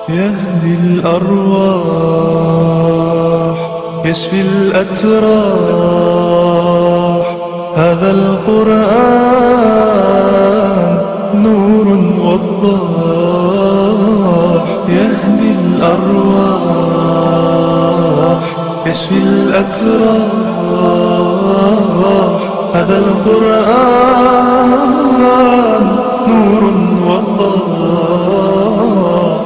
يهدي الأرواح يشفي الأتراح هذا القرآن نور وضاح يهدي الأرواح يشفي الأتراح هذا القرآن نور وضاح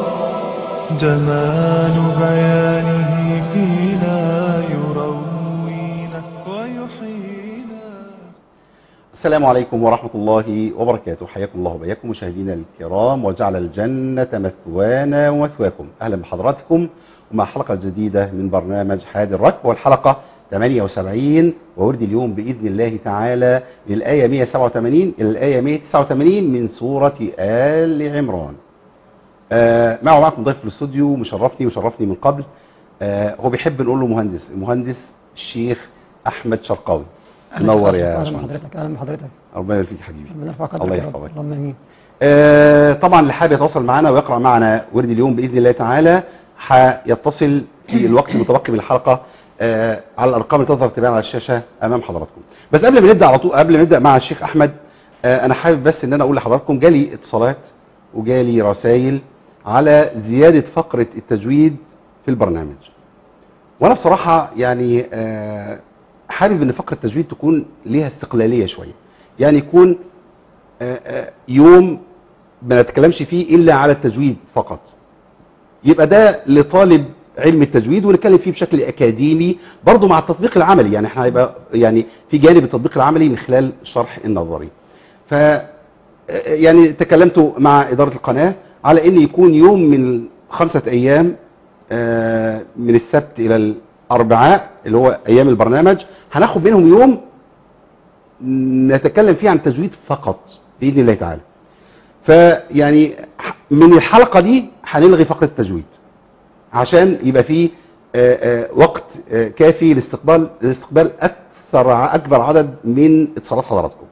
جمال بيانه فينا يروينا ويحيينا السلام عليكم ورحمة الله وبركاته حياكم الله وبياكم مشاهدينا الكرام وجعل الجنة مثوانا ومثواكم أهلا بحضراتكم ومع حلقة جديدة من برنامج حاد الركب والحلقة 78 وورد اليوم بإذن الله تعالى للآية 187 إلى الآية 189 من سورة آل عمران آه معه معكم ضيف في الاستوديو مشرفني وشرفني من قبل آه هو بيحب نقول له مهندس المهندس الشيخ أحمد شرقاوي منور يا اهلا باشمهندس بحضرتك اهلا بحضرتك ربنا يبارك فيك يا حبيبي ربنا يرفع قدرك الله يا رب. يحفظك. اللهم امين آه، طبعا اللي حابب يتواصل معنا ويقرا معنا ورد اليوم باذن الله تعالى هيتصل في الوقت المتبقي من الحلقه آه، على الارقام اللي تظهر تبان على الشاشه امام حضراتكم بس قبل ما نبدا على طول قبل ما نبدا مع الشيخ احمد آه، انا حابب بس ان انا اقول لحضراتكم جالي اتصالات وجالي رسائل على زياده فقره التجويد في البرنامج وانا بصراحه يعني آه، حابب ان فقره التجويد تكون ليها استقلاليه شويه يعني يكون آه، آه، يوم ما نتكلمش فيه الا على التجويد فقط يبقى ده لطالب علم التجويد ونتكلم فيه بشكل اكاديمي برضه مع التطبيق العملي يعني احنا هيبقى يعني في جانب التطبيق العملي من خلال الشرح النظري ف آه، يعني تكلمت مع اداره القناه على ان يكون يوم من خمسه ايام آه، من السبت الى الاربعاء اللي هو ايام البرنامج هناخد منهم يوم نتكلم فيه عن التجويد فقط باذن الله تعالى فيعني ح- من الحلقه دي هنلغي فقره التجويد عشان يبقى فيه آه، آه، وقت آه، كافي لاستقبال لاستقبال اكثر ع- اكبر عدد من اتصالات حضراتكم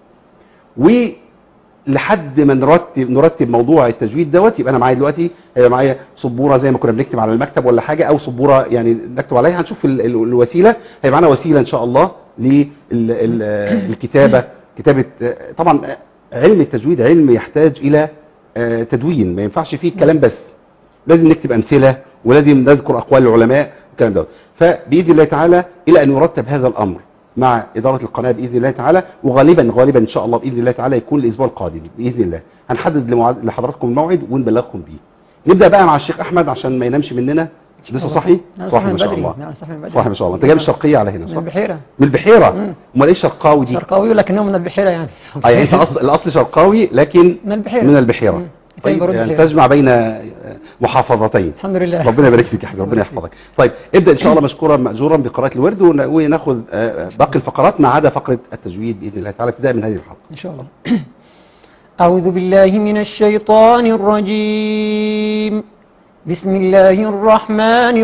ولحد ما نرتب نرتب موضوع التجويد دوت يبقى انا معايا دلوقتي هيبقى معايا سبوره زي ما كنا بنكتب على المكتب ولا حاجه او سبوره يعني نكتب عليها هنشوف ال- ال- الوسيله هيبقى معانا وسيله ان شاء الله للكتابه كتابه آه، طبعا آه، علم التجويد علم يحتاج الى آه، تدوين ما ينفعش فيه الكلام بس لازم نكتب امثله ولازم نذكر اقوال العلماء والكلام ده فباذن الله تعالى الى ان يرتب هذا الامر مع اداره القناه باذن الله تعالى وغالبا غالبا ان شاء الله باذن الله تعالى يكون الاسبوع القادم باذن الله هنحدد لموعد- لحضراتكم الموعد ونبلغكم بيه نبدا بقى مع الشيخ احمد عشان ما ينامش مننا لسه صاحي نعم، صاحي ما من شاء بدري. الله نعم، صاحي من بدري. صاحي ما شاء الله انت جاي من الشرقيه على هنا من صح البحيره من البحيره مم. امال ايه الشرقاوي دي شرقاوي لكنه من البحيره يعني اه يعني انت اصل الاصل شرقاوي لكن من البحيره من البحيره مم. طيب برد يعني البحيرة. تجمع بين آه، محافظتين الحمد لله ربنا يبارك فيك يا حبيبي ربنا يحفظك طيب ابدا ان شاء الله مشكورا ماجورا بقراءه الورد ون- وناخذ آه، باقي الفقرات ما عدا فقره التجويد باذن الله تعالى ابتداء من هذه الحلقه إن شاء الله أعوذ بالله من الشيطان الرجيم بسم الله الرحمن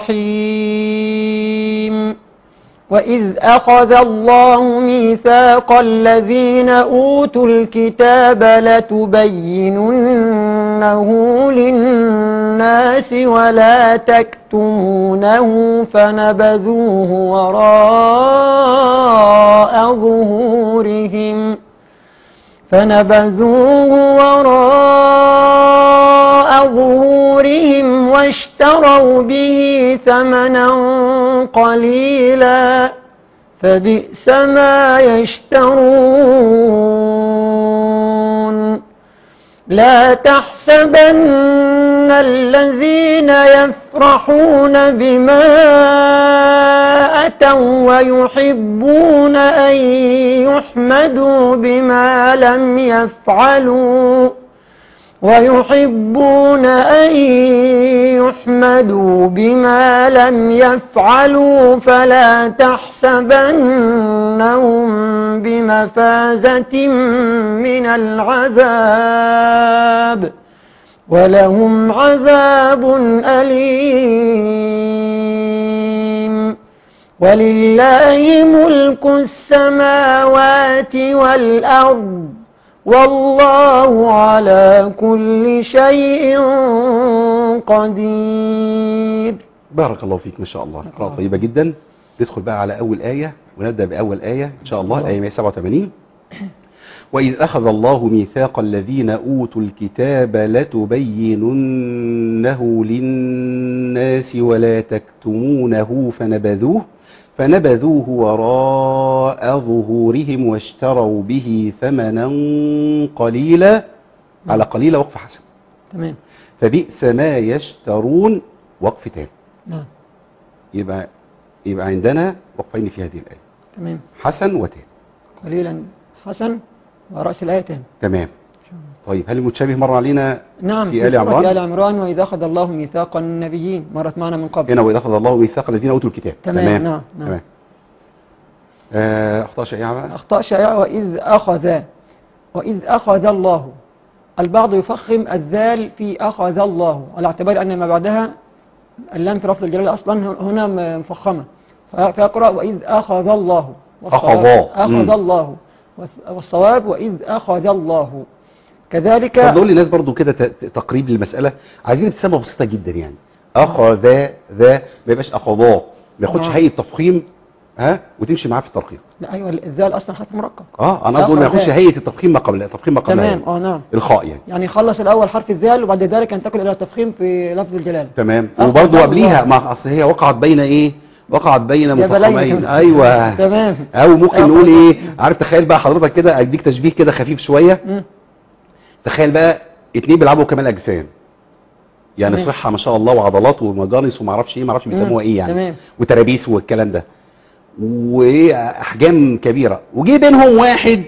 الرحيم وإذ أخذ الله ميثاق الذين أوتوا الكتاب لتبيننه للناس ولا تكتمونه فنبذوه وراء ظهورهم فنبذوه وراء ظهورهم واشتروا به ثمنا قليلا فبئس ما يشترون لا تحسبن الذين يفرحون بما أتوا ويحبون أن يحمدوا بما لم يفعلوا ويحبون أن يحمدوا بما لم يفعلوا فلا تحسبنهم بمفازة من العذاب ولهم عذاب أليم ولله ملك السماوات والأرض والله على كل شيء قدير بارك الله فيك ما شاء الله قراءة طيبة جدا ندخل بقى على أول آية ونبدأ بأول آية إن شاء الله الآية 187 وإذ أخذ الله ميثاق الذين أوتوا الكتاب لتبيننه للناس ولا تكتمونه فنبذوه فنبذوه وراء ظهورهم واشتروا به ثمنا قليلا على قليلا وقف حسن تمام فبئس ما يشترون وقف تام نعم يبقى يبقى عندنا وقفين في هذه الآية تمام حسن وتام قليلا حسن ورأس الآية تام تمام طيب هل المتشابه مر علينا نعم في آل سورة عمران؟ آل عمران وإذا أخذ الله ميثاق النبيين مرت معنا من قبل هنا وإذا أخذ الله ميثاق الذين أوتوا الكتاب تمام، نعم، نعم. تمام آه، أخطاء شائعة بقى أخطاء شائعة وإذ أخذ وإذ أخذ الله البعض يفخم الذال في أخذ الله على اعتبار أن ما بعدها اللام في لفظ الجلالة أصلا هنا مفخمة فيقرأ وإذ أخذ الله والصواب- أخذا. مم. أخذ الله والص- والصواب وإذ أخذ الله كذلك طب نقول للناس برضو كده ت- ت- تقريب للمسألة عايزين ابتسامة بسيطة جدا يعني أخذ ذا ما يبقاش أخذاه ما ياخدش نعم. هيئة تفخيم ها وتمشي معاه في الترقيق لا أيوة الذال أصلا حرف مركب اه انا اقول ما أخذ ياخدش ذا. هيئة التفخيم ما قبل التفخيم ما قبل تمام يعني. اه نعم الخاء يعني يعني خلص الأول حرف الذال وبعد ذلك ينتقل إلى التفخيم في لفظ الجلالة تمام أخذ وبرضو الله. قبليها ما اصل هي وقعت بين ايه وقعت بين جبلين. مفخمين ايوه تمام او ممكن أخذ. نقول ايه عارف تخيل بقى حضرتك كده اديك تشبيه كده خفيف شويه مم. تخيل بقى اتنين بيلعبوا كمال اجسام يعني تمام. صحه ما شاء الله وعضلات ومجانس وما اعرفش ايه ما اعرفش بيسموها ايه يعني تمام وترابيس والكلام ده واحجام كبيره وجي بينهم واحد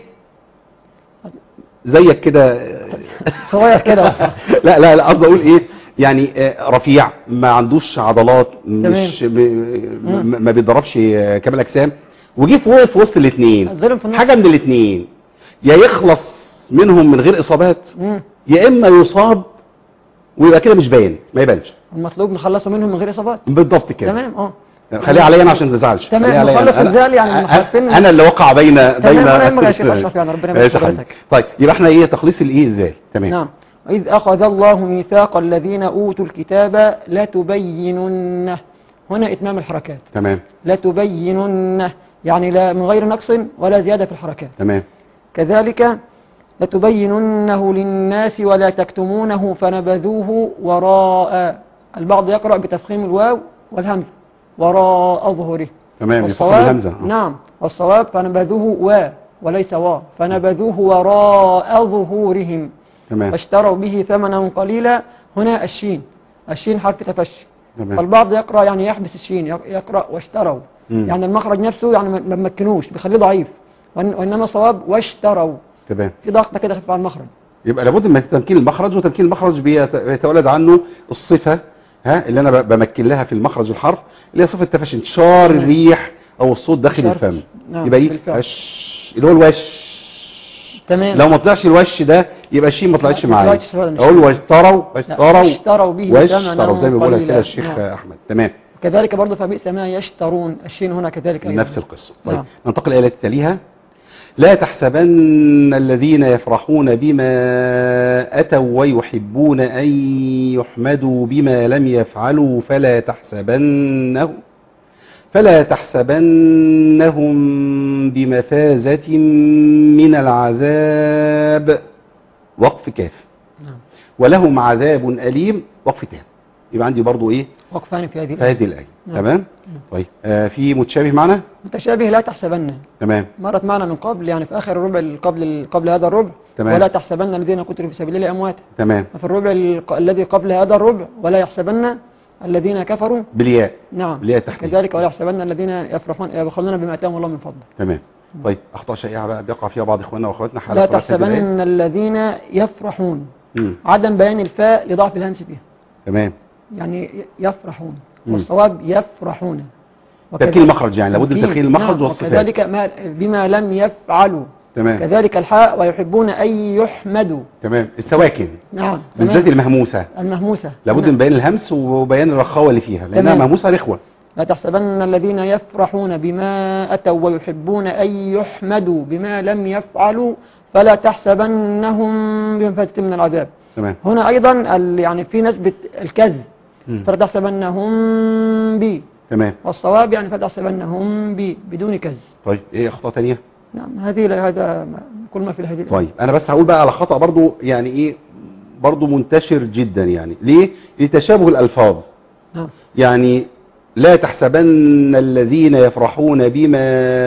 زيك كده صغير كده لا لا لا قصدي اقول ايه يعني آه، رفيع ما عندوش عضلات مش م- م- ما بيتدربش آه، كمال اجسام وجي في وقف وسط الاثنين الظلم في النص حاجه من الاثنين يا يخلص منهم من غير اصابات مم. يا اما يصاب ويبقى كده مش باين ما يبانش المطلوب نخلصه منهم من غير إصابات بالضبط كده تمام اه خليها عليا انا عشان ما تزعلش تمام، خليها عليا نخلص أنا. الزعل يعني أنا- المخالفين- انا اللي وقع بين بين أنا يهمك يا شيخ أشرف يعني، ربنا يبارك ماشي يا في حبيبي. حضرتك. طيب يبقى احنا ايه تخليص الايه ازاي تمام نعم وإذ أخذ الله ميثاق الذين أوتوا الكتاب لتبيننه هنا إتمام الحركات تمام لتبيننه يعني لا من غير نقص ولا زيادة في الحركات تمام كذلك لتبيننه للناس ولا تكتمونه فنبذوه وراء البعض يقرأ بتفخيم الواو والهمزة وراء ظهره تمام يفخم والصواب الهمزه آه. نعم والصواب فنبذوه و وليس وا فنبذوه وراء ظهورهم تمام فاشتروا به ثمنا قليلا هنا الشين الشين حرف تفشي تمام فالبعض يقرأ يعني يحبس الشين يق- يقرأ واشتروا مم. يعني المخرج نفسه يعني ما ما مكنوش بيخليه ضعيف وإن- وإنما صواب واشتروا تمام في ضغطة كده خفيف على المخرج يبقى لابد من تمكين المخرج وتمكين المخرج بيت- بيتولد عنه الصفة ها اللي انا ب- بمكن لها في المخرج الحرف اللي هي صفة تفشي انتشار تمام. الريح او الصوت داخل انتشار- الفم نعم، يبقى ايه بالفعل. هش اللي هو الوش تمام لو ما طلعش الوش ده يبقى الشين ما طلعتش ما معايا طلعتش فعلا الشين. اقول واشتروا لا، واشتروا واشتروا به واشتروا ثمنا زي ما بيقولها كده قليلا. الشيخ نعم. احمد تمام كذلك برضه فبئس ما يشترون الشين هنا كذلك أيضا. نفس القصة طيب نعم. ننتقل إلى التي تليها لا تحسبن الذين يفرحون بما أتوا ويحبون أن يحمدوا بما لم يفعلوا فلا تحسبنه فلا تحسبنهم بمفازة من العذاب وقف كاف نعم. ولهم عذاب أليم وقف تام يبقى عندي برضو إيه وقفان في هذه في الآية. هذه الآية نعم. تمام طيب آه في متشابه معنا متشابه لا تحسبن تمام مرت معنا من قبل يعني في آخر الربع ال- قبل ال- قبل هذا الربع تمام. ولا تحسبن الذين قتلوا في سبيل الله أمواتا تمام وفي الربع ال- الذي قبل هذا الربع ولا يحسبن الذين كفروا بالياء نعم بالياء التحديد كذلك ولا يحسبن الذين يفرحون يبخلون بما آتاهم الله من فضله تمام طيب اخطاء شائعه بقى بيقع فيها بعض اخواننا واخواتنا لا حالات قراءة هذه الآية. تحسبن الذين يفرحون مم. عدم بيان الفاء لضعف الهمس فيها تمام يعني ي- يفرحون مم. والصواب يفرحون تمكين وكذلك- المخرج يعني لابد من تمكين. تمكين المخرج نعم. والصفات وكذلك ما بما لم يفعلوا تمام كذلك الحاء ويحبون أن يحمدوا تمام السواكن نعم بالذات تمام. المهموسه المهموسة لابد نعم. من بيان الهمس وبيان الرخاوه اللي فيها لانها تمام. مهموسه رخوه لا تحسبن الذين يفرحون بما أتوا ويحبون أن يحمدوا بما لم يفعلوا فلا تحسبنهم بمفازة من العذاب تمام هنا أيضا ال- يعني في ناس بت... الكذب مم. فلا تحسبنهم بي تمام والصواب يعني فلا تحسبنهم بي بدون كذب طيب ايه اخطاء تانية نعم هذه هذا كل ما في هذه طيب انا بس هقول بقى على خطأ برضو يعني ايه برضو منتشر جدا يعني ليه لتشابه الالفاظ نعم يعني لا تحسبن الذين يفرحون بما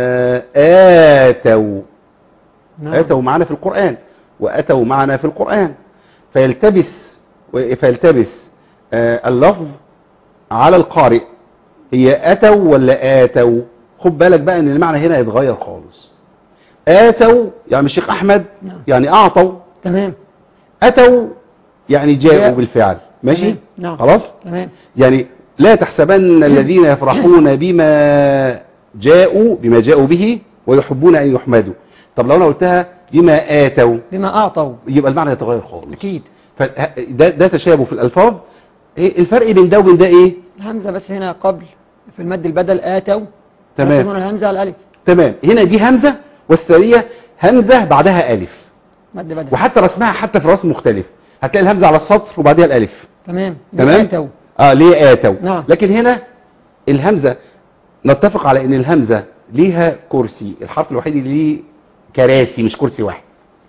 آتوا نعم آتوا معنا في القرآن وأتوا معنا في القرآن فيلتبس فيلتبس آه، اللفظ على القارئ هي أتوا ولا آتوا خد بالك بقى ان المعنى هنا يتغير خالص آتوا يعني الشيخ أحمد نعم. يعني أعطوا تمام أتوا يعني جاءوا جاء. بالفعل ماشي تمام. نعم. خلاص تمام يعني لا تحسبن الذين يفرحون بما جاءوا بما جاءوا به ويحبون أن يحمدوا طب لو أنا قلتها بما آتوا بما أعطوا يبقى المعنى يتغير خالص أكيد فده ده تشابه في الألفاظ إيه الفرق بين ده وبين ده إيه الهمزة بس هنا قبل في المد البدل آتوا تمام. لكن هنا الهمزة على الألف تمام هنا دي همزة والثانية همزة بعدها ألف مد بدل وحتى رسمها حتى في رسم مختلف هتلاقي الهمزة على السطر وبعدها الألف تمام تمام آتوا اه ليه آتوا نعم. لكن هنا الهمزة نتفق على ان الهمزة ليها كرسي الحرف الوحيد اللي ليه كراسي مش كرسي واحد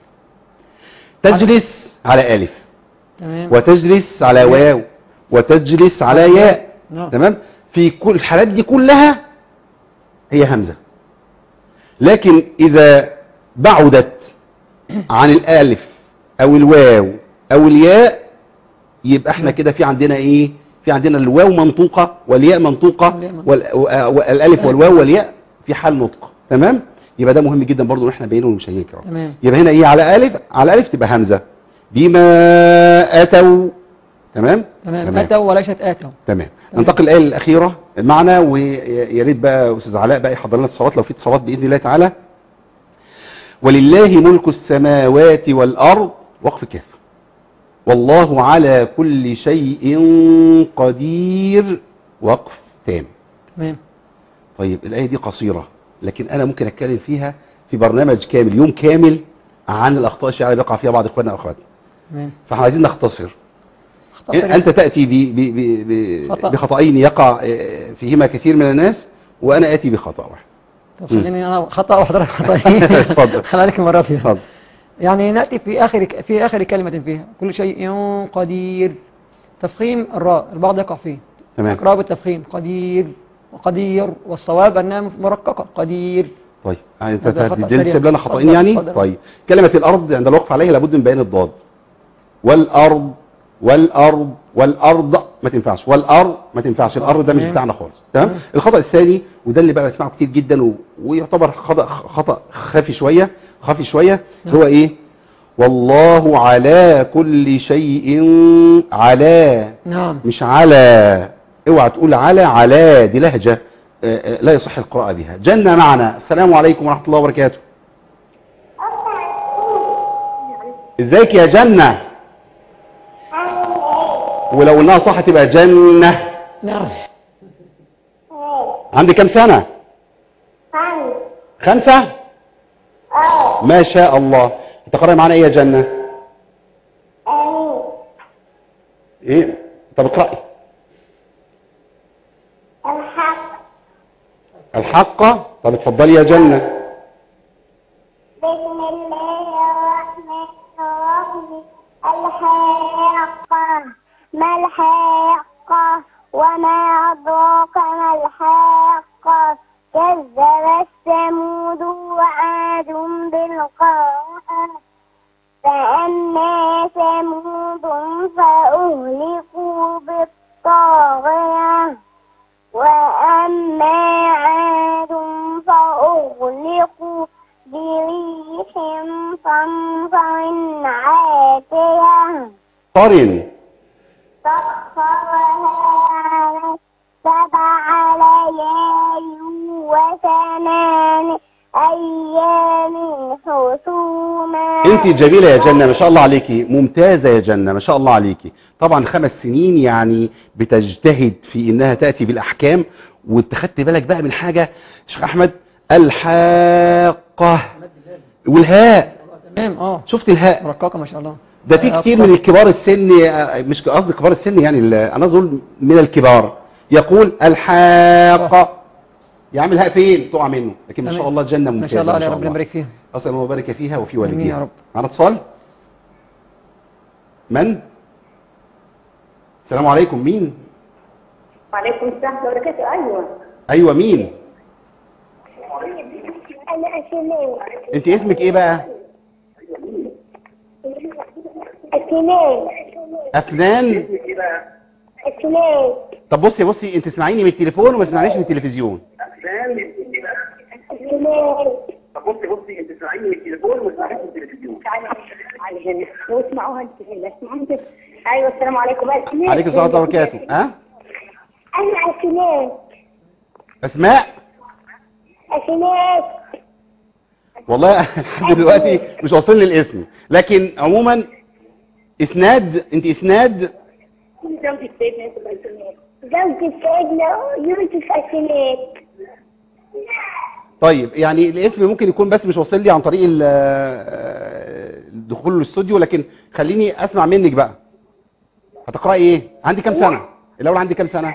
تجلس على ألف تمام وتجلس على واو وتجلس على ياء نعم تمام في كل الحالات دي كلها هي همزة لكن إذا بعدت عن الألف أو الواو أو الياء يبقى احنا كده في عندنا ايه في عندنا الواو منطوقة والياء منطوقة والياء منطوقة. وال- والالف والواو والياء في حال نطق تمام يبقى ده مهم جدا برضو ان احنا بينه للمشاهير الكرام تمام يبقى هنا ايه على الف على الف تبقى همزة بما اتوا تمام تمام أتوا وليست آتوا تمام ننتقل الآية الأخيرة معنا ويا ريت بقى أستاذ علاء بقى يحضر لنا الصلوات لو في اتصالات بإذن الله تعالى ولله ملك السماوات والأرض وقف كاف والله على كل شيء قدير وقف تام تمام طيب الآية دي قصيرة لكن أنا ممكن أتكلم فيها في برنامج كامل يوم كامل عن الأخطاء الشائعة اللي بيقع فيها بعض إخواننا وأخواتنا تمام فاحنا عايزين نختصر اخطأت أنت تأتي ب- ب- ب- ب- خطأ. بخطأين يقع آه، فيهما كثير من الناس وأنا آتي بخطأ واحد طب خليني أنا خطأ وحضرتك خطأ اتفضل. خلالك مرة فيها اتفضل يعني نأتي في آخر في آخر كلمة فيها كل شيء قدير تفخيم الراء البعض يقع فيه تمام اقرأ بالتفخيم قدير وقدير والصواب أنها مرققة قدير طيب يعني انت هذا خطأ تدي سريع. سيب لنا خطأين اتفضل، يعني اتفضل. طيب كلمة الأرض عند الوقف عليها لابد من بيان الضاد والأرض والأرض والأرض ما تنفعش والأرض ما تنفعش الأرض ده مش تمام. بتاعنا خالص تمام تمام. الخطأ الثاني وده اللي بقى بسمعه كتير جدا و... ويعتبر خطأ خطأ خفي شوية خفي شوية نعم. هو ايه والله على كل شيء على نعم مش على اوعى تقول على على دي لهجة آه، آه، لا يصح القراءة بها جنة معنا السلام عليكم ورحمة الله وبركاته ازيك يا جنة ولو انها صح تبقى جنة نعم عندي كام سنة خمسة ما شاء الله تقرأي معنا ايه يا جنة ايه طب اقرأي الحق الحق طب اتفضلي يا جنة بسم الله الرحمن الرحيم الحاقة ما الحاقة وما أدراك ما الحاقة كذب الثمود وعاد بالقارعة فأما ثمود فأهلكوا بالطاغية وأما عاد فأغلقوا بريح صرصر عاتية قرن سخرها على سبع ليال وثمان أيام حسوما انت جميلة يا جنة ما شاء الله عليكي ممتازة يا جنة ما شاء الله عليكي طبعا خمس سنين يعني بتجتهد في انها تأتي بالاحكام وانت خدت بالك بقى من حاجة شيخ احمد الحاقة والهاء تمام اه شفت الهاء مرققه ما شاء الله ده في آه، كتير من الكبار السن آه، مش قصدي كبار السن يعني ال- انا اظن من الكبار يقول الحاقة يعمل الهاء فين تقع منه لكن ما تمام. شاء الله جنة ما ممتازة شاء الله ما يا ربنا يبارك فيها أسأل الله وبارك فيها وفي آمين يا والديها رب. معنا اتصال من السلام عليكم مين وعليكم السلام ورحمة الله وبركاته أيوة ايوه مين أنا أسنان انت اسمك ايه بقى أسنان افنان أسنان طب بصي بصي انت اسمعيني من التليفون وما تسمعنيش من التلفزيون أسنان بصي بصي انت اسمعيني من التليفون وما تسمعنيش من التلفزيون تعالى تعالى هنا لو اسمعوها انت هنا اسمعوها انت أيوة السلام عليكم أسماء عليكم السلام ورحمه الله وبركاته ها أنا أسنان اسماء أسنان والله لحد دلوقتي مش واصل لي الاسم لكن عموما اسناد انت اسناد زوجة سيدنا يوسف عليه السلام زوج سيدنا يوسف أسنان طيب يعني الاسم ممكن يكون بس مش واصل لي عن طريق ال- آه، الدخول الاستوديو لكن خليني اسمع منك بقى هتقراي ايه عندي كام سنه الاول عندي كام سنه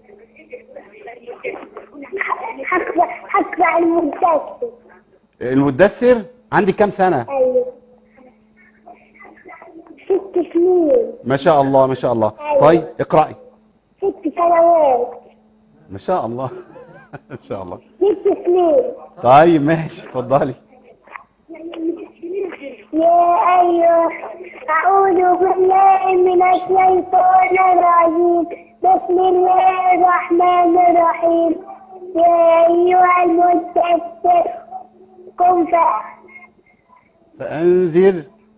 حقبة حقبة المدرسة المدثر عندي كام سنه أيوة ست سنين ما شاء الله ما شاء الله طيب اقراي ست سنوات ما شاء الله ما شاء الله ست سنين طيب ماشي اتفضلي يا أيها أعوذ بالله من الشيطان الرجيم بسم الله الرحمن الرحيم يا أيها المدثر قم فأ- فانذر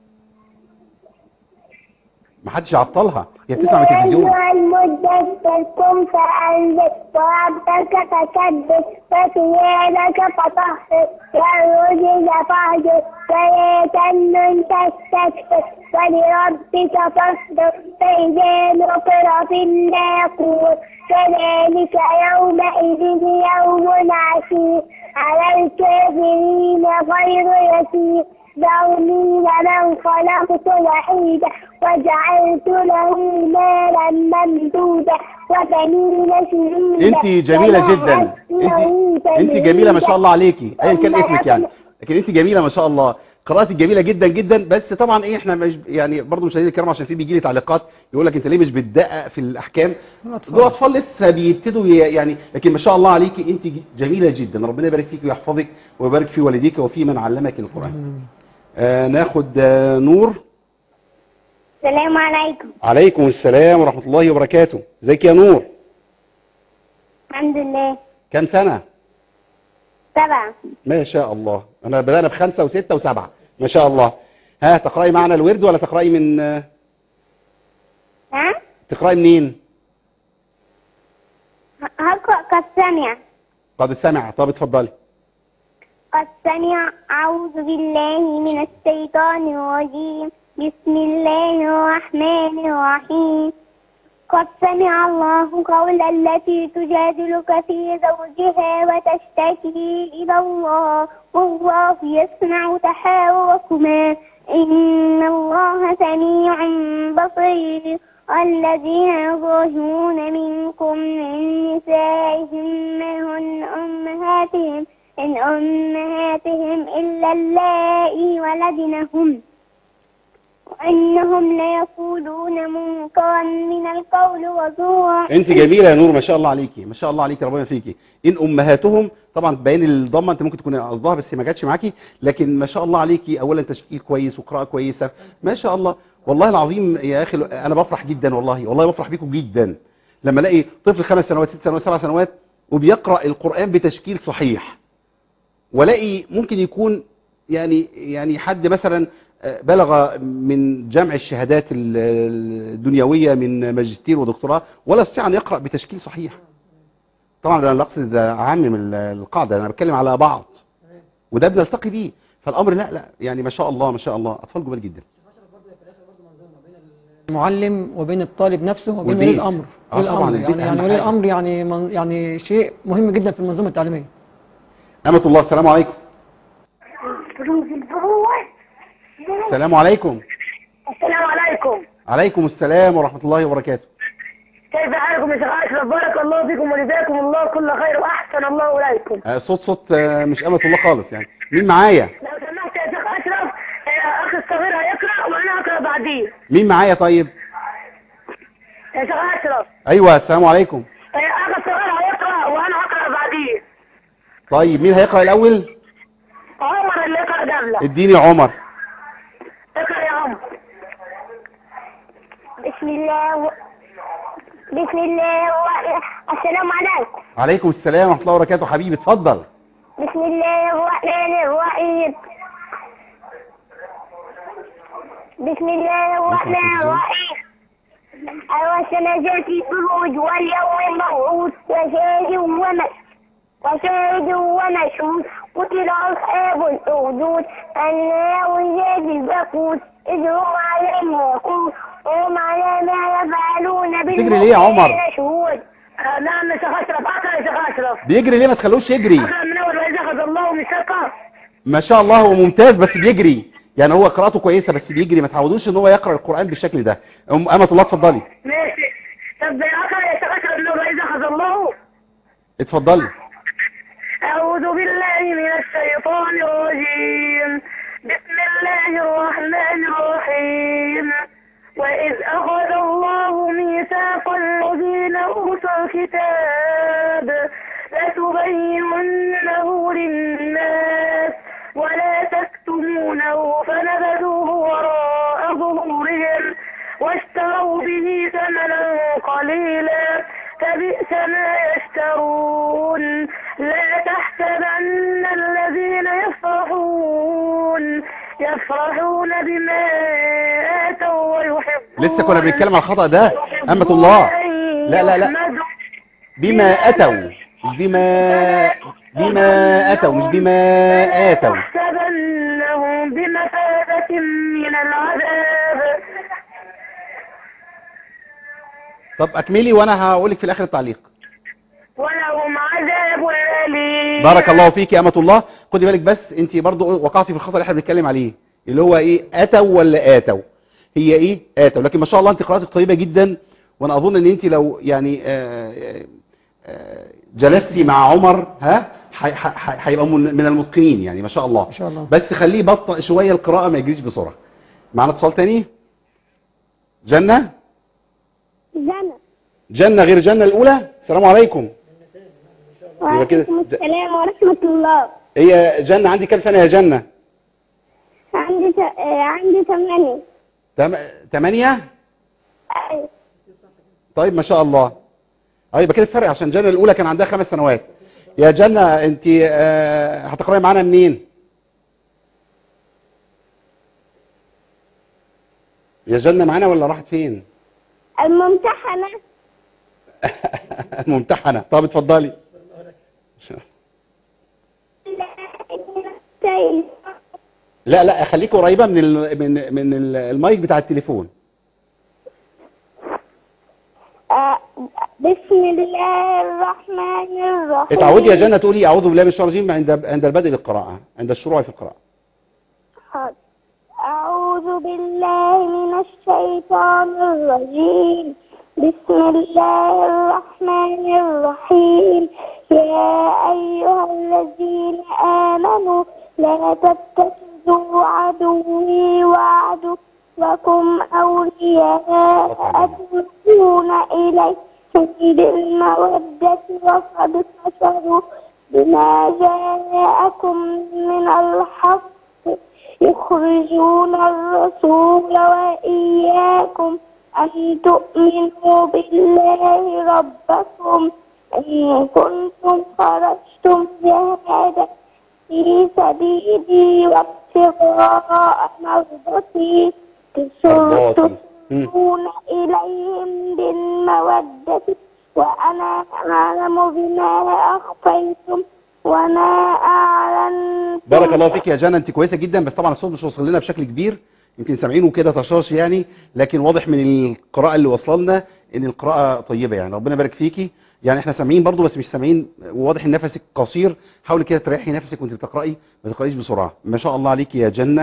ما حدش يعطلها هي بتسمع من يا التلفزيون أيها المدثر قم فأنذر وربك فكبر وثيابك فطهر والرجل فاهجر ولا تمنن تستكبر ولربك فاصبر فإذا نقر في الناقور فذلك يومئذ يوم عسير على الكافرين غير يسير ذرني ومن خلقت وحيدا وجعلت له مالا ممدودا وبنين شهيدا انت جميلة جدا انت انت جميلة ما شاء الله عليكي ايا كان اسمك يعني لكن انت جميلة ما شاء الله قراءتك جميلة جدا جدا بس طبعا ايه احنا مش يعني برضه مشاهدينا الكرام عشان في بيجي لي تعليقات يقول لك انت ليه مش بتدقق في الاحكام دول اطفال لسه بيبتدوا ي- يعني لكن ما شاء الله عليكي انت جميلة جدا ربنا يبارك فيك ويحفظك ويبارك في والديك وفي من علمك القرآن آه ناخد آه نور السلام عليكم عليكم السلام ورحمة الله وبركاته ازيك يا نور الحمد لله كام سنة سبعة ما شاء الله انا بدأنا بخمسة وستة وسبعة ما شاء الله ها تقرأي معنا الورد ولا تقرأي من آه، ها تقرأي منين هقرأ قد سمع قد سمع طب اتفضلي قد سمع أعوذ بالله من الشيطان الرجيم بسم الله الرحمن الرحيم قد سمع الله قول التي تجادلك في زوجها وتشتكي إلى الله والله يسمع تحاوركما إن الله سميع بصير الذين يظاهرون منكم من نسائهم ما هن أمهاتهم إن أمهاتهم إلا اللائي ولدنهم وأنهم ليقولون منكرا من القول وزورا انت جميلة يا نور ما شاء الله عليكي ما شاء الله عليكي ربنا فيكي ان امهاتهم طبعا تبين الضمه انت ممكن تكون قصدها بس ما جاتش معاكي لكن ما شاء الله عليكي اولا تشكيل كويس وقراءه كويسه ما شاء الله والله العظيم يا اخي انا بفرح جدا والله والله بفرح بيكم جدا لما الاقي طفل خمس سنوات ست سنوات سبع سنوات وبيقرا القران بتشكيل صحيح والاقي ممكن يكون يعني يعني حد مثلا آه، بلغ من جمع الشهادات ال- الدنيويه من ماجستير ودكتوراه ولا يستطيع ان يقرا بتشكيل صحيح طبعا انا لا اقصد ده عام من القاعده انا بتكلم على بعض وده بنلتقي بيه فالامر لا لا يعني ما شاء الله ما شاء الله اطفال جمال جدا المعلم وبين الطالب نفسه وبين ولي والبيت. الامر آه ولي طبعاً الامر البيت يعني أهم يعني ولي حاجة. الامر يعني من يعني شيء مهم جدا في المنظومه التعليميه امه الله السلام عليكم بروز البروز السلام عليكم السلام عليكم عليكم السلام ورحمة الله وبركاته كيف حالكم يا شيخ اشرف بارك الله فيكم وجزاكم الله كل خير واحسن الله اليكم آه، صوت صوت آه، مش أمة الله خالص يعني مين معايا لو سمحت يا شيخ اشرف آه، اخي الصغير هيقرا وانا اقرا بعديه مين معايا طيب يا شيخ اشرف أيوة السلام عليكم آه، اخي الصغير هيقرا وانا اقرا بعديه طيب مين هيقرأ الأول عمر اللي يقرا قبله اديني عمر اقرا يا عمر بسم الله بسم الله الرحمن السلام عليكم عليكم السلام ورحمة الله وبركاته حبيبي اتفضل بسم الله الرحمن الرحيم بسم الله الرحمن الرحيم والسماء ذات البروج واليوم الموعود وشاهد ومش وشاهد ومشهود قتل أصحاب الأخدود النار ذات الوقود إذ هم عليها وقود وهم على ما يفعلون بتجري ليه يا عمر؟ بالمؤمنين شهود آه، نعم يا شيخ اشرف اقرا يا شيخ اشرف بيجري ليه ما تخلوش يجري اقرا من اول واذا اخذ الله ميثاقه ما شاء الله هو ممتاز بس بيجري يعني هو قراءته كويسة بس بيجري ما تعودوش ان هو يقرأ القرآن بالشكل ده أم أمة الله اتفضلي ماشي طب اقرا يا شيخ اشرف من اول واذا اخذ الله اتفضلي أعوذ بالله من الشيطان الرجيم بسم الله الرحمن الرحيم وإذ أخذ الله ميثاق الذين أوتوا الكتاب لتبيننه للناس ولا تكتمونه فنبذوه وراء ظهورهم واشتروا به ثمنا قليلا فبئس ما يشترون لا تحسبن الذين يفرحون يفرحون بما آتوا ويحبون لسه كنا بنتكلم على الخطأ ده أمة الله لا لا لا بما أتوا مش بما بما أتوا مش بما آتوا تحسبنهم بمثابة من العذاب طب أكملي وأنا هقولك في الآخر التعليق ولهم عذاب أليم بارك الله فيك يا أمة الله خدي بالك بس أنت برضو وقعتي في الخطأ اللي احنا بنتكلم عليه اللي هو إيه أتوا ولا آتوا هي إيه آتوا لكن ما شاء الله أنت قراءتك طيبة جدا وأنا أظن أن أنت لو يعني آه، آه، جلستي مع عمر ها حي- حي- هيبقى من من المتقنين يعني ما شاء الله ما شاء الله. بس خليه يبطئ شوية القراءة ما يجريش بسرعة معنا اتصال تاني جنة جنة جنة غير جنة الأولى السلام عليكم يبقى كده وعليكم السلام ورحمة الله هي جنة عندي كام سنة يا جنة عندي ت... آه، عندي ثمانية تم... تمانية أيوة. طيب ما شاء الله اه يبقى كده الفرق عشان جنة الأولى كان عندها خمس سنوات يا جنة انت آه، هتقرأي معانا منين يا جنة معانا ولا راحت فين الممتحنة ممتحنة طب اتفضلي لا لا خليك قريبة من ال... من من ال- المايك بتاع التليفون آه، بسم الله الرحمن الرحيم اتعودي يا جنة تقولي اعوذ بالله من الشيطان الرجيم عند عند البدء بالقراءة عند الشروع في القراءة حاضر. أعوذ بالله من الشيطان الرجيم بسم الله الرحمن الرحيم يا أيها الذين آمنوا لا تتخذوا عدوي وعدوكم أولياء تلقون إليهم بالمودة وقد كفروا بما جاءكم من الحق يخرجون الرسول وإياكم أن تؤمنوا بالله ربكم إن كنتم خرجتم جهادا في سبيلي وابتغاء مرضتي مرضاتي. مم. تسرون إليهم بالمودة وأنا أعلم بما أخفيتم وما أعلنتم بارك الله فيك يا جنى انت كويسه جدا بس طبعا الصوت مش واصل لنا بشكل كبير يمكن سامعينه كده طشاش يعني لكن واضح من القراءه اللي واصله لنا ان القراءه طيبه يعني ربنا يبارك فيكي يعني احنا سامعين برضو بس مش سامعين وواضح ان نفسك قصير حاولي كده تريحي نفسك وانت بتقراي ما تقرايش بسرعه ما شاء الله عليكي يا جنه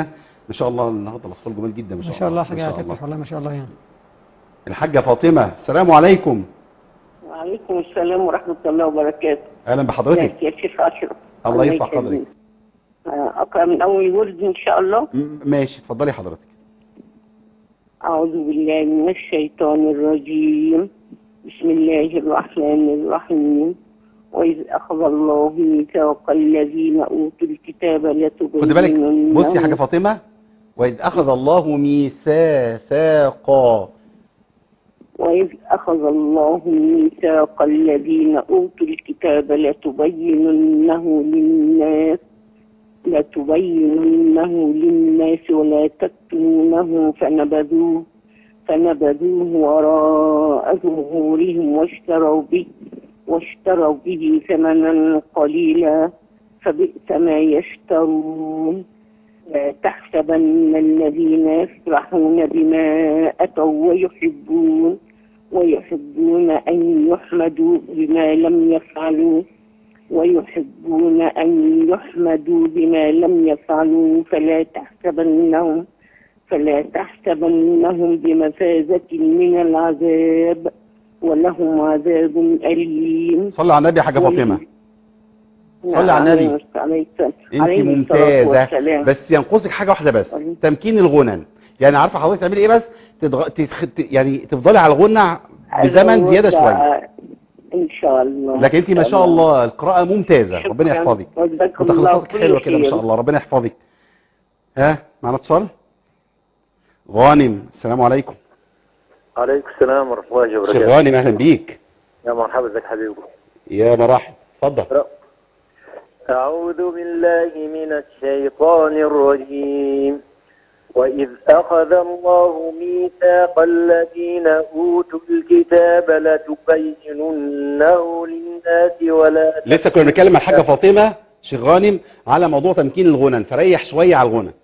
ما شاء الله النهارده الاطفال جمال جدا ما ما شاء, شاء الله ما حاجة شاء الله. تفرح والله ما شاء الله يعني الحاجه فاطمه السلام عليكم وعليكم السلام ورحمة الله وبركاته اهلا بحضرتك يا شيخ أشرف الله يرفع يكرمك. قدرك. آه، أقرأ من أول ورد إن شاء الله م- ماشي اتفضلي حضرتك أعوذ بالله من الشيطان الرجيم بسم الله الرحمن الرحيم وإذ أخذ الله ميثاق الذين أوتوا الكتاب لتبيننه خد بالك بصي يا حاجه فاطمه واذ اخذ الله ميثاقا وإذ أخذ الله ميثاق الذين أوتوا الكتاب لتبيننه للناس لتبيننه للناس ولا تكتمونه فنبذوه فنبذوه وراء ظهورهم واشتروا به واشتروا به ثمنا قليلا فبئس ما يشترون لا تحسبن الذين يفرحون بما أتوا ويحبون ويحبون أن يحمدوا بما لم يفعلوا ويحبون أن يحمدوا بما لم يفعلوا فلا تحسبنهم فلا تحسبنهم بمفازة من العذاب ولهم عذاب أليم صلي على النبي يا حاجه فاطمه صلي على النبي. عليه السلام انت عليه الصلاة ممتازه والسلام. بس ينقصك حاجه واحده بس أيوة. تمكين الغنن يعني عارفه حضرتك تعملي ايه بس تدغ... تتخ... يعني تفضلي على الغنى بزمن زياده شويه ان شاء الله لكن انت ما شاء الله القراءه ممتازه شكراً. ربنا يحفظك وجزاك الله وتخلصاتك كل حلوه كده ما خير. شاء الله ربنا يحفظك ها معنا اتصال غانم السلام عليكم عليكم السلام ورحمة الله شيخ وبركاته غانم اهلا بيك يا مرحبا ازيك حبيبي يا مراحب اتفضل أعوذ بالله من الشيطان الرجيم وإذ أخذ الله ميثاق الذين أوتوا الكتاب لتبيننه للناس ولا لسه كنا بنتكلم مع الحاجه فاطمه شيخ غانم على موضوع تمكين الغنى فريح شويه على الغنى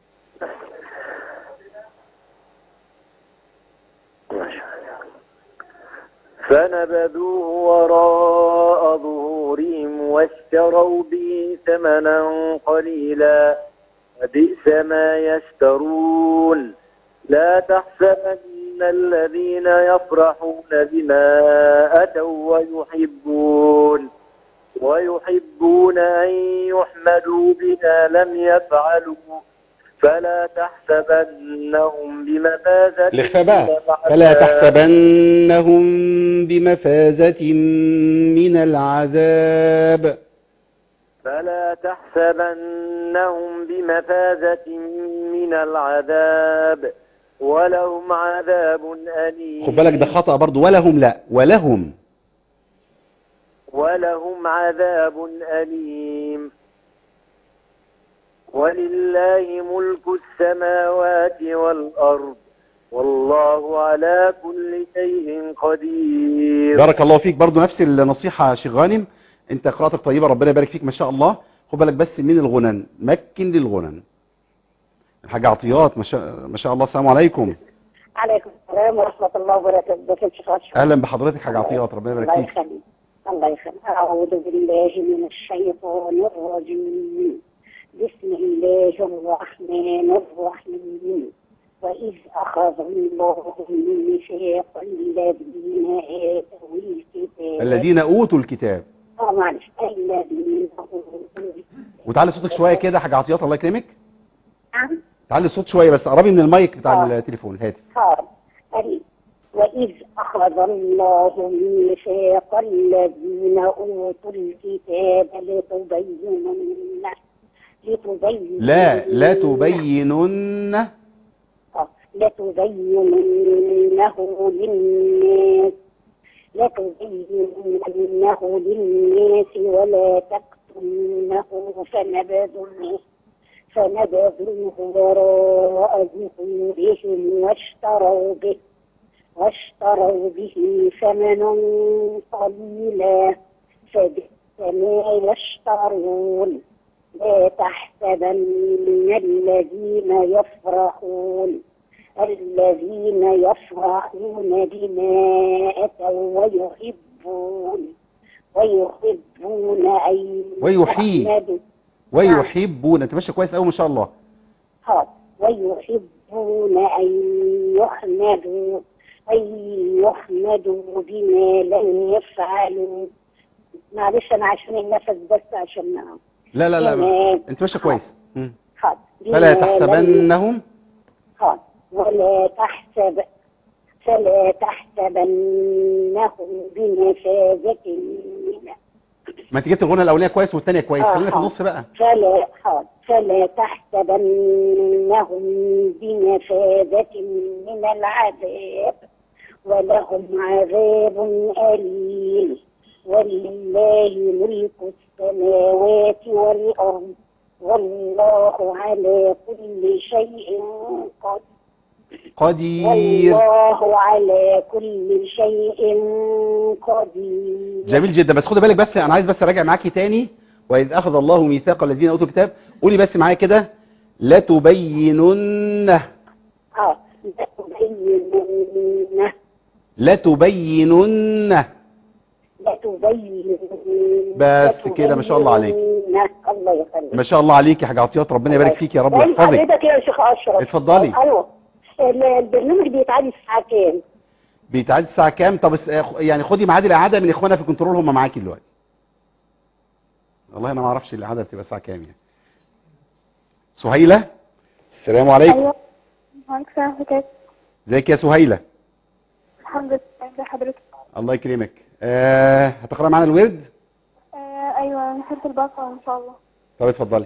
فنبذوه وراء ظهورهم واشتروا به ثمنا قليلا وبئس ما يشترون لا تحسبن الذين يفرحون بما أتوا ويحبون ويحبون أن يحمدوا بما لم يفعلوا فلا تحسبنهم بمفازة الاخفاء بقى من فلا العذاب. تحسبنهم بمفازة من العذاب فلا تحسبنهم بمفازة من العذاب ولهم عذاب أليم خد بالك ده خطأ برضو ولهم لا ولهم ولهم عذاب أليم ولله ملك السماوات والأرض والله على كل شيء قدير بارك الله فيك برضو نفس النصيحة يا شيخ غانم انت قراءتك طيبة ربنا يبارك فيك ما شاء الله خد بالك بس من الغنن مكن للغنن الحاجة عطيات ما شاء, ما شاء الله السلام عليكم عليكم السلام ورحمة الله وبركاته بكم شيخ أشرف اهلا بحضرتك حاجة عطيات ربنا يبارك الله فيك يخليك الله يخليك أعوذ بالله من الشيطان الرجيم بسم الله الرحمن الرحيم وإذ أخذ الله ميثاق الذين آتوا الكتاب الذين اوتوا الكتاب آه معلش الذين أوتوا وتعلي صوتك شوية كده حاجة عطيات الله يكرمك نعم تعلي الصوت شوية بس قربي من المايك بتاع آه. التليفون الهاتف قال أريد وإذ أخذ الله ميثاق الذين أوتوا الكتاب لتبيننه لتبين لا لا تبينن آه، لتبيننه للناس لتبيننه للناس ولا تكتمنه فنبذوه فنبذوه وراء ظهورهم واشتروا به واشتروا به ثمنا قليلا فبئس ما يشترون لا تحسبن الذين يفرحون الذين يفرحون بما أتوا ويحبون ويحبون أن ويحيي. يحمدوا ويحبون انت ماشي كويس قوي ما شاء الله حاضر ويحبون أن يحمدوا أن يحمدوا بما لم يفعلوا معلش أنا عشان النفس بس عشان ما لا لا لا تمام. انت ماشيه كويس مم. حاضر فلا بما لم- تحسبنهم حاضر ولا تحسب فلا تحسبنهم بمفازة من ما انت جبت الغنى الاولانيه كويس والثانيه كويس آه، خلينا في حاضر. النص بقى فلا حاضر فلا تحسبنهم بمفازة من العذاب ولهم عذاب أليم ولله ملك السماوات والأرض والله على كل شيء قدير قدير والله على كل شيء قدير جميل جدا بس خد بالك بس انا عايز بس اراجع معاكي تاني واذ اخذ الله ميثاق الذين اوتوا الكتاب قولي بس معايا كده لا تبيننه اه لتبيننه لتبيننه لتبيننه بس كده، ما شاء الله عليك. لتبيننه. الله يخليك ما شاء الله عليك يا حاج عطيات ربنا يبارك فيك يا رب بقول ويحفظك حضرتك يا شيخ اشرف اتفضلي. الو ال- البرنامج بيتعاد الساعه كام؟ بيتعاد الساعه كام طب اس- آه، يعني خدي ميعاد الاعاده من اخواننا في كنترول هم معاكي دلوقتي والله انا ما اعرفش الاعاده بتبقى الساعه كام يعني سهيله السلام عليكم ايوه معاك سلام حكاية ازيك يا سهيله الحمد لله ازي حضرتك الله يكرمك أه هتقرا معانا الورد آه ايوه من سورة البقرة ان شاء الله طب اتفضلي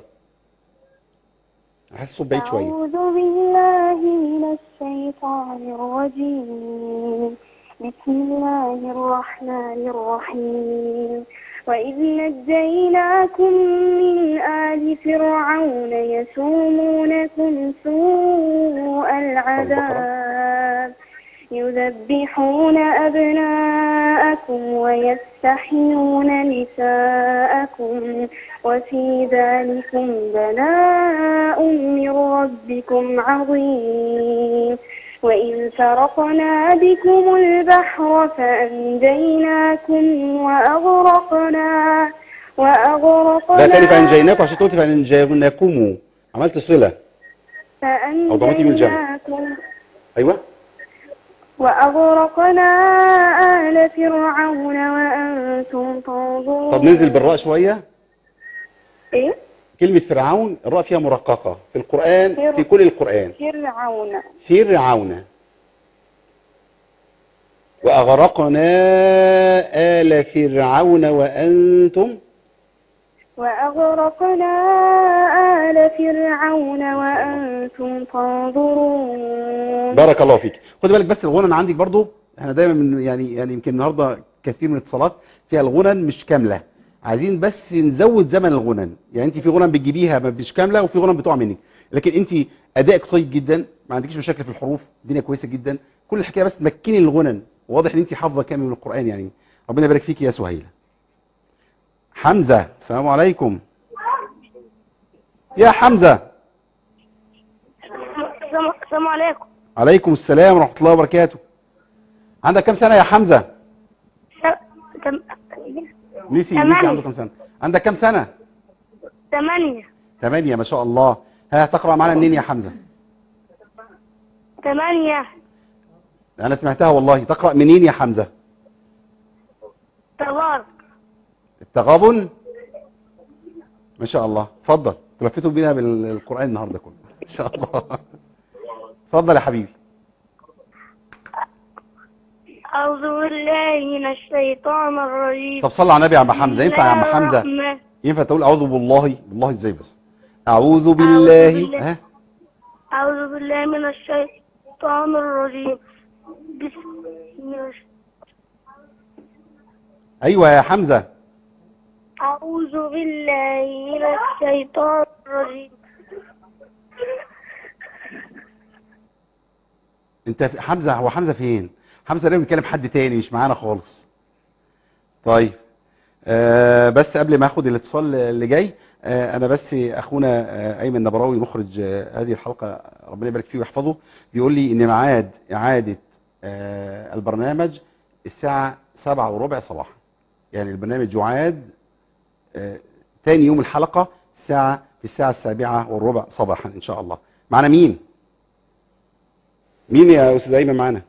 حاسس الصوت بعيد شويه أعوذ بالله من الشيطان الرجيم بسم الله الرحمن الرحيم وإذ نجيناكم من آل فرعون يسومونكم سوء العذاب يذبحون أبناءكم ويستحيون نساءكم وفي ذلكم بلاء من ربكم عظيم وإذ فرقنا بكم البحر فأنجيناكم وأغرقنا وأغرقنا لا تاني فانجيناكم عشان قلت فانجيناكم عملت صله أو ضمتي بالجمع. فأنجيناكم ايوه وأغرقنا آل فرعون وأنتم تنظرون طب ننزل بالراء شويه إيه؟ كلمه فرعون الراء فيها مرققه في القران فر- في كل القران فرعون فرعون وأغرقنا آل فرعون وأنتم وأغرقنا آل فرعون وأنتم تنظرون بارك الله فيك خد بالك بس الغنن عندك برضو احنا دايما من يعني يعني يمكن النهارده كثير من الاتصالات فيها الغنن مش كامله عايزين بس نزود زمن الغنن يعني انت في غنن بتجيبيها ما مش كامله وفي غنن بتقع منك لكن انت ادائك طيب جدا ما عندكيش مشاكل في الحروف الدنيا كويسه جدا كل الحكايه بس تمكني الغنن واضح ان انت حافظه كامل من القران يعني ربنا يبارك فيك يا سهيله حمزه السلام عليكم يا حمزه السلام السلام عليكم عليكم السلام ورحمه الله وبركاته عندك كام سنه يا حمزه تم... نسي تمانية. نسي عنده كام سنة عندك كام سنة ثمانية ثمانية ما شاء الله ها تقرأ معنا منين يا حمزة ثمانية انا سمعتها والله تقرأ منين يا حمزة تبارك التغابن ما شاء الله اتفضل تلفتوا بينا بالقرآن النهاردة كله ان شاء الله اتفضل يا حبيبي أعوذ بالله من الشيطان الرجيم طب صلى على النبي يا عم حمزة ينفع يا عم حمزة الرحمن ينفع تقول اعوذ بالله بالله ازاي بس اعوذ بالله بالله. ها أعوذ بالله من الشيطان الرجيم بسم الله ايوه يا حمزة أعوذ بالله من الشيطان الرجيم انت في حمزة هو حمزة فين حمزة ده بيتكلم حد تاني مش معانا خالص طيب آه بس قبل ما اخد الاتصال اللي جاي آه انا بس اخونا آه ايمن نبراوي مخرج آه هذه الحلقة ربنا يبارك فيه ويحفظه بيقول لي ان ميعاد اعادة آه البرنامج الساعة سبعة وربع صباحا يعني البرنامج يعاد آه تاني يوم الحلقة الساعة في الساعة السابعة والربع صباحا ان شاء الله معنا مين مين يا استاذ ايمن معانا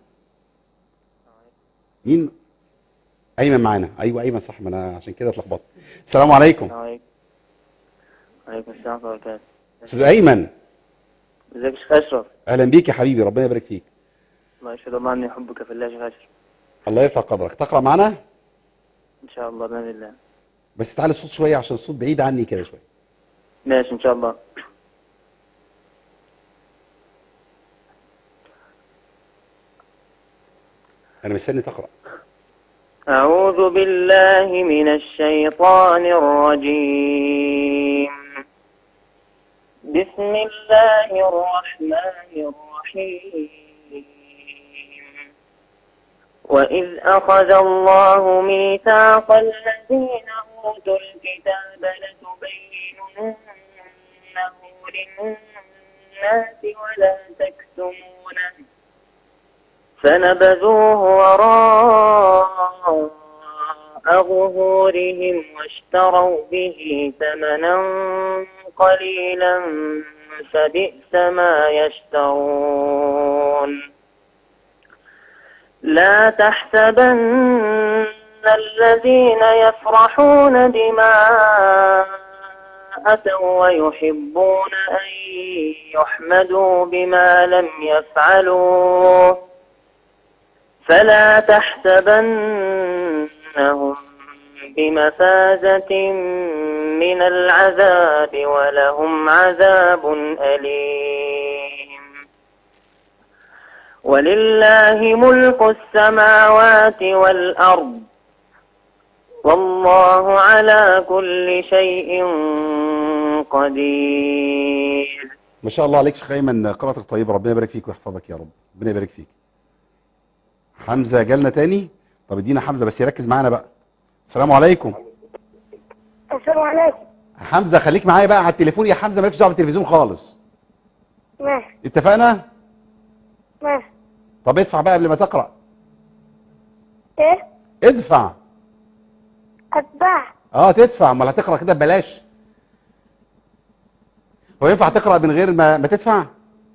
مين ايمن معانا ايوه ايمن صح ما انا عشان كده اتلخبطت السلام عليكم عليكم عليكم السلام ورحمة الله وبركاته استاذ ايمن ازيك يا شيخ اشرف اهلا بيك يا حبيبي ربنا يبارك فيك الله يشهد الله اني احبك في الله يا شيخ اشرف الله يرفع قدرك تقرا معانا ان شاء الله باذن الله بس تعالى الصوت شويه عشان الصوت بعيد عني كده شويه ماشي ان شاء الله انا مستني تقرا أعوذ بالله من الشيطان الرجيم بسم الله الرحمن الرحيم وإذ أخذ الله ميثاق الذين أوتوا الكتاب لتبيننه للناس ولا تكتمونه فنبذوه وراء ظهورهم واشتروا به ثمنا قليلا فبئس ما يشترون لا تحسبن الذين يفرحون بما أتوا ويحبون أن يحمدوا بما لم يفعلوا فلا تحسبنهم بمفازة من العذاب ولهم عذاب أليم ولله ملك السماوات والأرض والله على كل شيء قدير ما شاء الله عليك شيخ ايمن قراءتك طيبه ربنا يبارك فيك ويحفظك يا رب ربنا يبارك فيك حمزه جالنا تاني طب ادينا حمزه بس يركز معانا بقى السلام عليكم السلام عليكم حمزه خليك معايا بقى على التليفون يا حمزه مالكش دعوه بالتلفزيون خالص ماشي اتفقنا ماشي طب ادفع بقى قبل ما تقرا ايه ادفع اتباع اه تدفع امال هتقرا كده ببلاش هو ينفع تقرا من غير ما, ما تدفع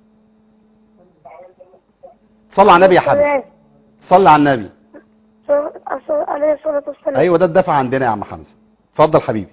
صلى على النبي يا حبيبي صلى على النبي عليه الصلاة والسلام ايوه ده الدفع عندنا يا عم حمزه اتفضل حبيبي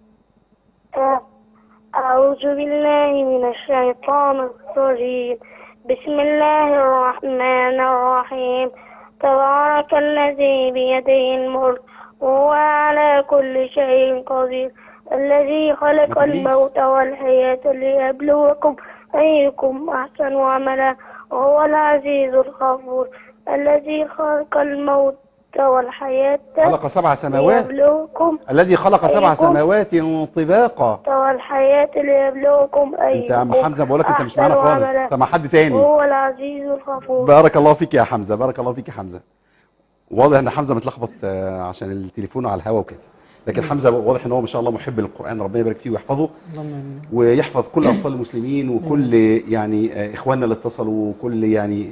آه. أعوذ بالله من الشيطان الرجيم بسم الله الرحمن الرحيم تبارك الذي بيده الملك وهو على كل شيء قدير الذي خلق ما تقوليش. الموت والحياة ليبلوكم أيكم أحسن عملا وهو العزيز الغفور الذي خلق الموت والحياة خلق سبع سماوات ليبلوكم الذي خلق سبع أيكم. سماوات طباقا والحياة ليبلوكم أيكم انت يا عم حمزه بقول لك انت مش أحسن معانا خالص عملا. انت مع حد تاني وهو العزيز الغفور بارك الله فيك يا حمزه بارك الله فيك يا حمزه واضح ان حمزه متلخبط آه، عشان التليفون على الهوا وكده لكن حمزه واضح ان هو ما شاء الله محب للقران ربنا يبارك فيه ويحفظه اللهم آمين. ويحفظ كل اطفال المسلمين وكل يعني آه، اخواننا اللي اتصلوا وكل يعني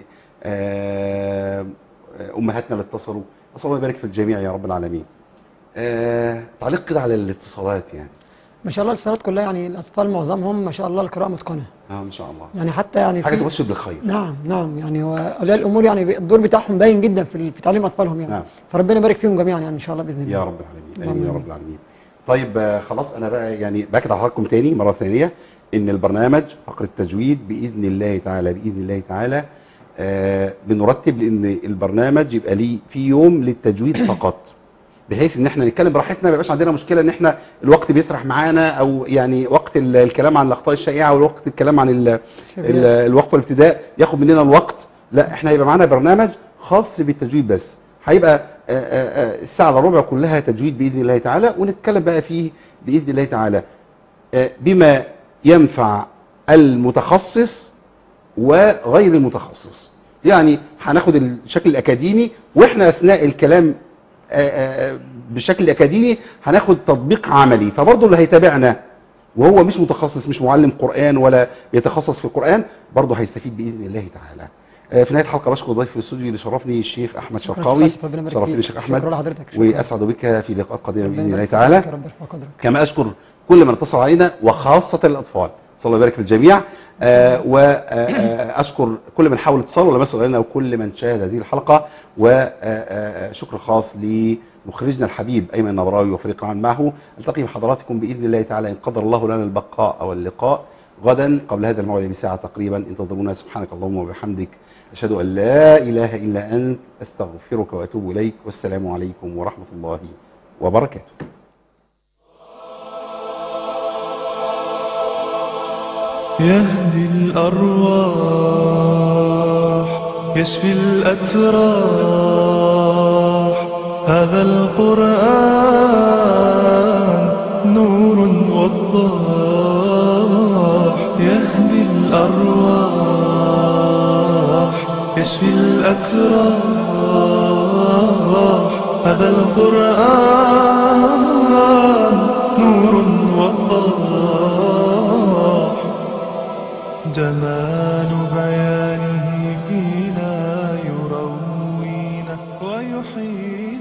آه، آه، امهاتنا اللي اتصلوا اسال الله يبارك في الجميع يا رب العالمين آه، تعليق كده على الاتصالات يعني ما شاء الله الصلاه كلها يعني الاطفال معظمهم ما شاء الله القراءه متقنه اه ما شاء الله يعني حتى يعني حاجه في- تبشر بالخير نعم نعم يعني هو اولياء الامور يعني الدور بتاعهم باين جدا في ال- في تعليم اطفالهم يعني نعم. فربنا يبارك فيهم جميعا يعني ان شاء الله باذن الله يا رب العالمين اللهم امين يا آمين. رب العالمين طيب آه، خلاص انا بقى يعني باكد على حضراتكم تاني مره ثانيه ان البرنامج فقره التجويد باذن الله تعالى باذن الله تعالى آه بنرتب لان البرنامج يبقى ليه في يوم للتجويد فقط بحيث ان احنا نتكلم براحتنا ما يبقاش عندنا مشكله ان احنا الوقت بيسرح معانا او يعني وقت ال- الكلام عن الاخطاء الشائعه والوقت الكلام عن ال- ال- الوقف والابتداء ياخد مننا الوقت لا احنا هيبقى معانا برنامج خاص بالتجويد بس هيبقى آه، آه، آه، الساعه الا ربع كلها تجويد باذن الله تعالى ونتكلم بقى فيه باذن الله تعالى آه، بما ينفع المتخصص وغير المتخصص يعني هناخد الشكل الاكاديمي واحنا اثناء الكلام آه، آه، بشكل اكاديمي هناخد تطبيق عملي فبرضه اللي هيتابعنا وهو مش متخصص مش معلم قرآن ولا يتخصص في القرآن برضه هيستفيد بإذن الله تعالى آه، في نهاية الحلقة بشكر ضيف في الاستوديو اللي شرفني الشيخ أحمد شكراً شرقاوي شكراً، ربنا يبارك شرفتني فيك. الشيخ أحمد شكراً لحضرتك، شكراً. وأسعد بك في لقاءات قادمة ربنا بإذن الله يبارك تعالى فيك، رب يرفع قدرك. كما أشكر كل من اتصل علينا وخاصة الأطفال صلى الله يبارك في الجميع آه، واشكر كل من حاول اتصال ولا مسؤول علينا وكل من شاهد هذه الحلقه وشكر خاص لمخرجنا الحبيب ايمن نبراوي وفريق العمل معه التقي بحضراتكم باذن الله تعالى ان قدر الله لنا البقاء واللقاء غدا قبل هذا الموعد بساعه تقريبا انتظرونا سبحانك اللهم وبحمدك اشهد ان لا اله الا انت استغفرك واتوب اليك والسلام عليكم ورحمه الله وبركاته يهدي الأرواح يشفي الأتراح هذا القرآن نور وضاح يهدي الأرواح يشفي الأتراح هذا القرآن نور وضاح جمال بيانه فينا يروينا ويحيينا